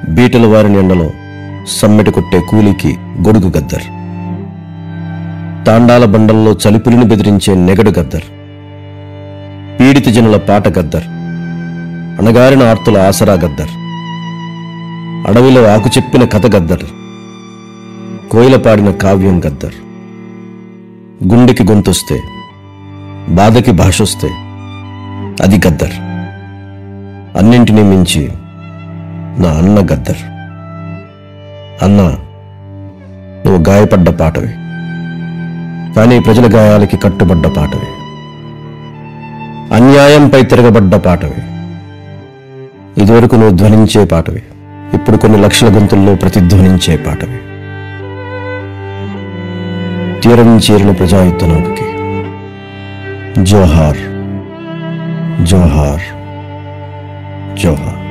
బీటల వారిని ఎండలో సమ్మెట కొట్టే కూలికి గొడుగు గద్దర్ తాండాల బండల్లో చలిపులిని బెదిరించే నెగడు గద్దర్ పీడిత జనుల పాట గద్దర్ అణగారిన ఆర్తుల ఆసరా గద్దర్ అడవిలో ఆకు చెప్పిన కథ గద్దర్ కోయిల పాడిన కావ్యం గద్దర్ గుండెకి గొంతొస్తే బాధకి భాషొస్తే అది గద్దర్ అన్నింటినీ మించి నా అన్న గద్దర్ అన్న నువ్వు గాయపడ్డ పాటవి కానీ ప్రజల గాయాలకి కట్టుబడ్డ పాటవి అన్యాయంపై తిరగబడ్డ పాటవి ఇదివరకు నువ్వు ధ్వనించే పాటవి ఇప్పుడు కొన్ని లక్షల గొంతుల్లో ప్రతిధ్వనించే పాటవి తీరం చేరిన ప్రజాయుద్ధ నౌకకి జోహార్ జోహార్ జోహార్